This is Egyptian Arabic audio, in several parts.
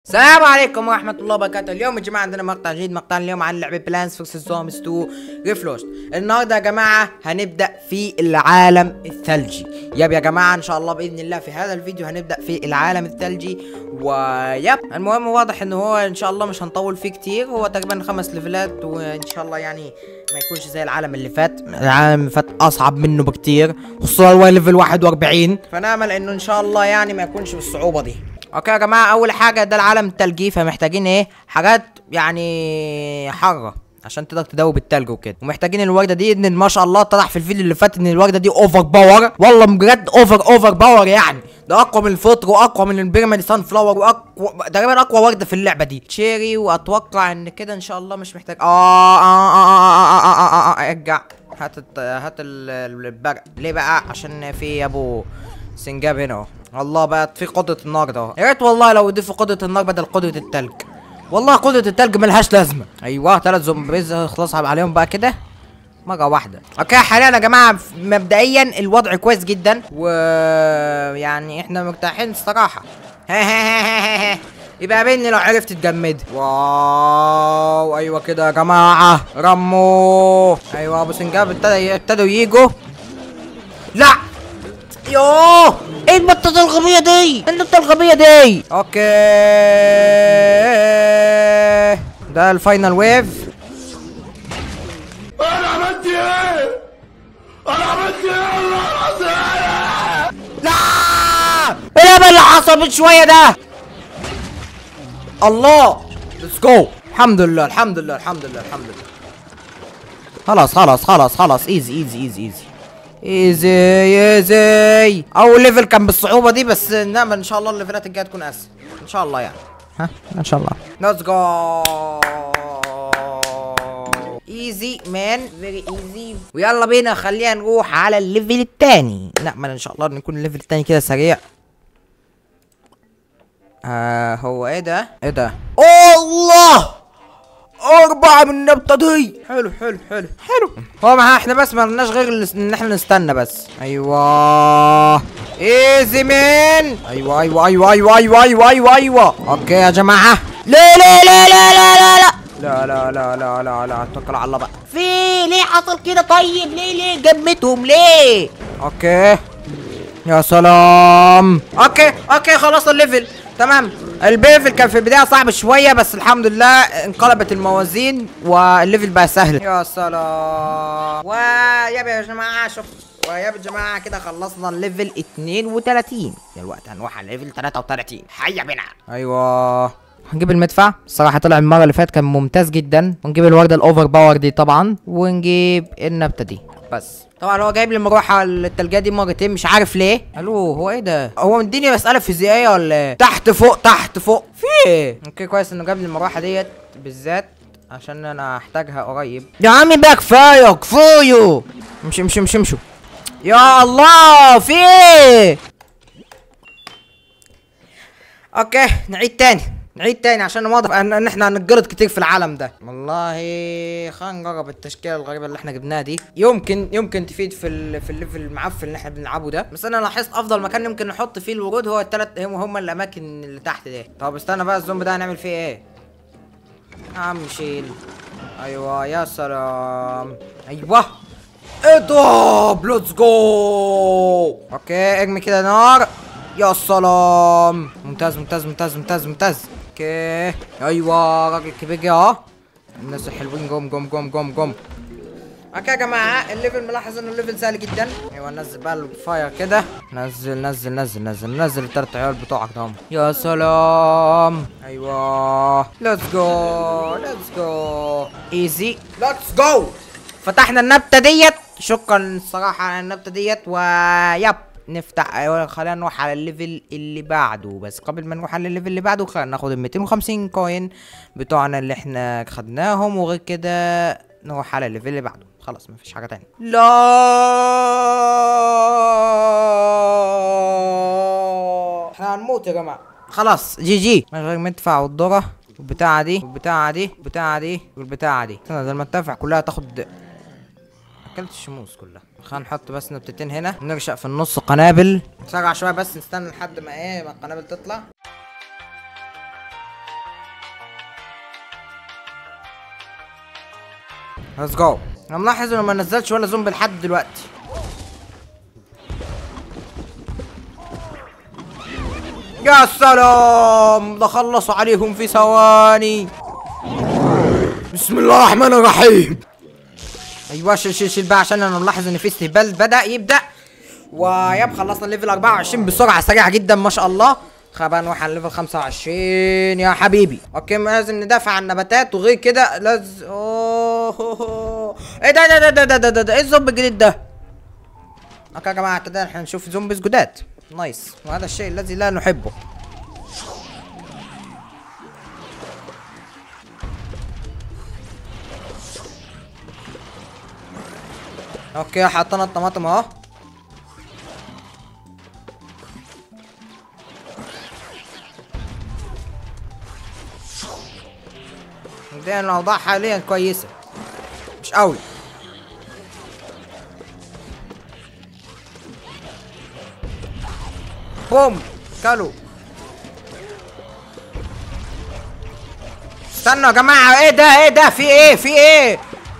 السلام عليكم ورحمة الله وبركاته اليوم يا جماعة عندنا مقطع جديد مقطع اليوم عن لعبة بلانس فيكس زومز 2 ريفلوست النهاردة يا جماعة هنبدأ في العالم الثلجي يب يا جماعة ان شاء الله بإذن الله في هذا الفيديو هنبدأ في العالم الثلجي ويب المهم واضح ان هو ان شاء الله مش هنطول فيه كتير هو تقريبا خمس ليفلات وان شاء الله يعني ما يكونش زي العالم اللي فات العالم اللي فات اصعب منه بكتير خصوصا هو ليفل 41 فنامل انه ان شاء الله يعني ما يكونش بالصعوبة دي اوكي يا جماعه اول حاجه ده العالم التلجي فمحتاجين ايه حاجات يعني حاره عشان تقدر تدوب التلج وكده ومحتاجين الورده دي ان ما شاء الله طلع في الفيديو اللي فات ان الورده دي اوفر باور والله بجد اوفر اوفر باور يعني ده اقوى من الفطر واقوى من البيرمني سان فلاور واقوى تقريبا اقوى ورده في اللعبه دي تشيري واتوقع ان كده ان شاء الله مش محتاج اه اه اه اه اه اه اه ارجع هات الت- هات ال- البرق ليه بقى عشان في ابو سنجاب هنا اهو والله بقت في قدرة النار ده اهو. يا ريت والله لو يضيفوا قدرة النار بدل قدرة التلج والله قدرة التلج ملهاش لازمة ايوه ثلاث زومبيز خلاص عليهم بقى كده مرة واحدة اوكي حاليا يا جماعة ف- مبدئيا الوضع كويس جدا و يعني احنا مرتاحين الصراحة يبقى قابلني لو عرفت تجمد واو ايوه كده يا جماعة رموا ايوه ابو سنجاب ابتدى ابتدوا يجوا لا يوه ايه البطاطا الغبية دي؟ ايه البطاطا الغبية دي؟ اوكي ده الفاينل ويف انا عملت ايه؟ انا عملت ايه الله العظيم؟ لا ايه الهبل اللي حصل من شوية ده؟ الله ليتس جو الحمد لله الحمد لله الحمد لله الحمد لله خلاص خلاص خلاص خلاص ايزي ايزي ايزي ايزي ايزي ايزي اول ليفل كان بالصعوبة دي بس نعمل ان شاء الله الليفلات الجاية تكون اسهل ان شاء الله يعني ها ان شاء الله ليتس جو ايزي مان فيري ايزي ويلا بينا خلينا نروح على الليفل التاني نأمل ان شاء الله ان يكون الليفل التاني كده سريع آه هو ايه ده؟ ايه ده؟ الله! أربعة من النبتة دي حلو حلو حلو حلو هو معاه احنا بس ما لناش غير ال- ان احنا نستنى بس ايوه ايزي مان ايوه ايوه ايوه ايوه ايوه ايوه ايوه ايوه اوكي يا جماعة لا لا لا لا لا لا لا لا لا لا لا لا لا اتوكل على الله بقى في ليه حصل كده طيب ليه ليه جمتهم ليه اوكي يا سلام اوكي اوكي خلاص الليفل تمام الليفل كان في البدايه صعب شويه بس الحمد لله انقلبت الموازين والليفل بقى سهل يا سلام ويا يا جماعه شوف ويا يا جماعه كده خلصنا الليفل 32 دلوقتي هنروح على الليفل 33 حيا بنا ايوه هنجيب المدفع الصراحة طلع المرة اللي فاتت كان ممتاز جدا ونجيب الوردة الأوفر باور دي طبعا ونجيب النبتة دي بس طبعا هو جايب لي مروحة التلجية دي مرتين مش عارف ليه الو هو ايه ده هو مديني مسألة فيزيائية ولا ايه تحت فوق تحت فوق في ايه اوكي كويس انه جاب لي المروحة ديت بالذات عشان انا هحتاجها قريب يا عمي بقى كفاية كفاية امشي امشي امشي امشوا يا الله في ايه اوكي نعيد تاني نعيد تاني عشان واضح ان إن احنا هنتجلط كتير في العالم ده والله خلينا نجرب التشكيله الغريبه اللي احنا جبناها دي يمكن يمكن تفيد في ال... في الليفل المعفن اللي احنا بنلعبه ده بس انا لاحظت افضل مكان يمكن نحط فيه الورود هو الثلاث هم هم الاماكن اللي تحت دي طب استنى بقى الزومبي ده هنعمل فيه ايه يا عم شيل ايوه يا سلام ايوه اضرب ليتس جو اوكي ارمي كده نار يا سلام ممتاز ممتاز ممتاز ممتاز ممتاز اوكي ايوه راجل كبير جه اهو الناس الحلوين جم جم جم جم جم اوكي يا جماعه الليفل ملاحظ انه الليفل سهل جدا ايوه نزل بقى الفاير كده نزل نزل نزل نزل نزل التلات عيال بتوعك ده يا سلام ايوه ليتس جو ليتس جو ايزي ليتس جو فتحنا النبته ديت شكرا الصراحه على النبته ديت ويب نفتح أيوة، خلينا نروح على الليفل اللي بعده بس قبل ما نروح على الليفل اللي بعده خلينا ناخد ال 250 كوين بتوعنا اللي احنا خدناهم وغير كده نروح على الليفل اللي بعده خلاص مفيش حاجه تانية لا احنا هنموت يا جماعه خلاص جي جي من غير مدفع والذره والبتاعه دي والبتاعه دي والبتاعه دي والبتاعه دي استنى ده المدافع كلها تاخد اكلت الشموس كلها خلينا نحط بس نبتتين هنا نرشق في النص قنابل نسرع شويه بس نستنى لحد ما ايه ما القنابل تطلع ليتس جو انا ملاحظ انه ما نزلش ولا زومبي لحد دلوقتي يا سلام ده خلصوا عليهم في ثواني بسم الله الرحمن الرحيم ايوه شيل شيل شيل بقى عشان انا ملاحظ ان في استهبال بدا يبدا ويب خلصنا الليفل 24 بسرعه سريعه جدا ما شاء الله خبا نروح على الليفل 25 يا حبيبي اوكي ما لازم ندافع عن النباتات وغير كده لازم اوه ايه ده ده ده ده ده ده, ده. ايه الزومبي الجديد ده اوكي يا جماعه ابتدينا احنا نشوف زومبيز جداد نايس وهذا الشيء الذي لا نحبه اوكي حطينا الطماطم اهو مبدئيا الاوضاع حاليا كويسه مش قوي بوم كلو استنوا يا جماعه ايه ده ايه ده في ايه في ايه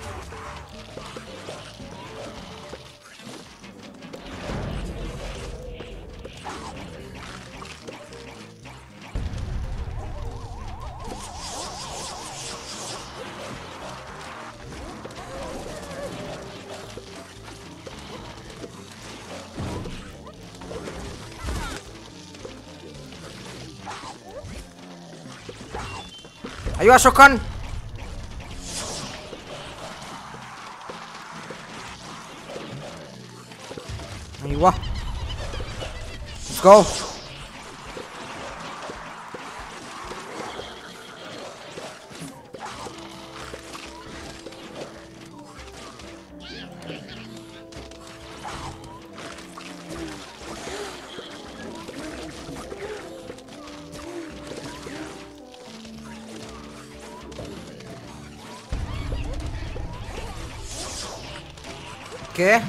ايوه شكرا ايوه ليتس جو اوكي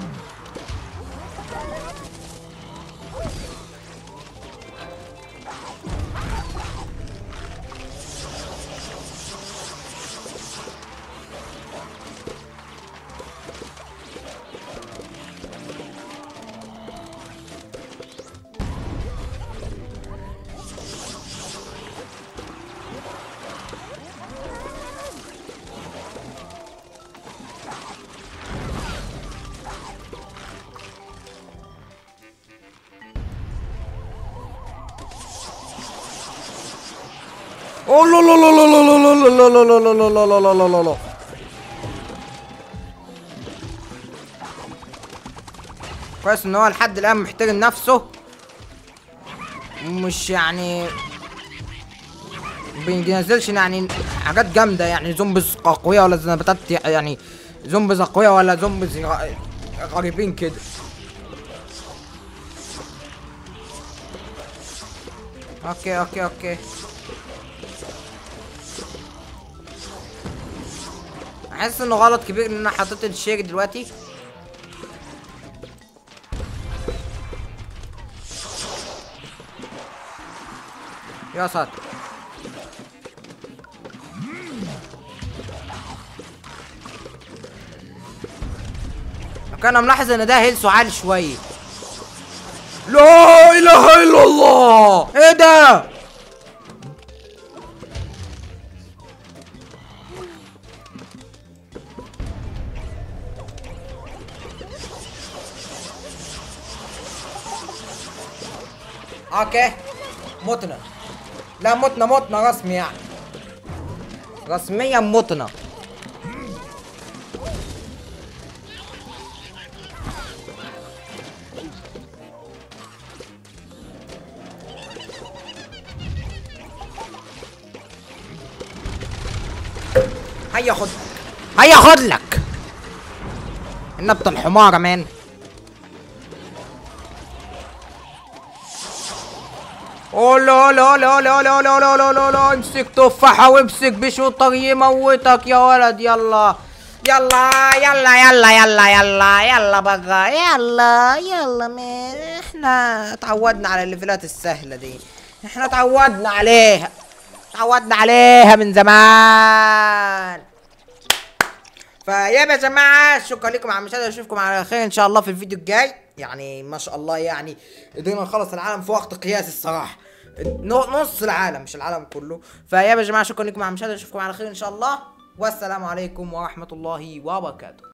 اوه لا لا لا لا لا لا لا لا لا لا لا لا لا لا لا لا لا كويس ان هو لحد الان محترم نفسه مش يعني بينزلش يعني حاجات جامده يعني زومبيز اقوياء ولا نباتات يعني زومبيز اقوياء ولا زومبيز غ- غريبين كده اوكي اوكي اوكي حاسس انه غلط كبير ان انا حطيت الشيك دلوقتي يا ساتر كان ملاحظ ان ده هيلثه عالي شويه لا اله الا الله ايه ده اوكي متنا لا متنا متنا رسمي يعني رسميا متنا هيا خد هيا خد لك النبتة الحمارة مان اوه لا لا لا لا لا لا لا لا لا لا امسك تفاحة وامسك بشوطك يموتك يا ولد يلا يلا يلا يلا يلا يلا يلا بقى يلا يلا مان احنا اتعودنا على الليفلات السهلة دي احنا اتعودنا عليها اتعودنا عليها من زمان فيا يا جماعه شكرا لكم على المشاهده اشوفكم على خير ان شاء الله في الفيديو الجاي يعني ما شاء الله يعني قدرنا نخلص العالم في وقت قياسي الصراحه نو- نص العالم مش العالم كله فيا يا جماعه شكرا لكم على المشاهده اشوفكم على خير ان شاء الله والسلام عليكم ورحمه الله وبركاته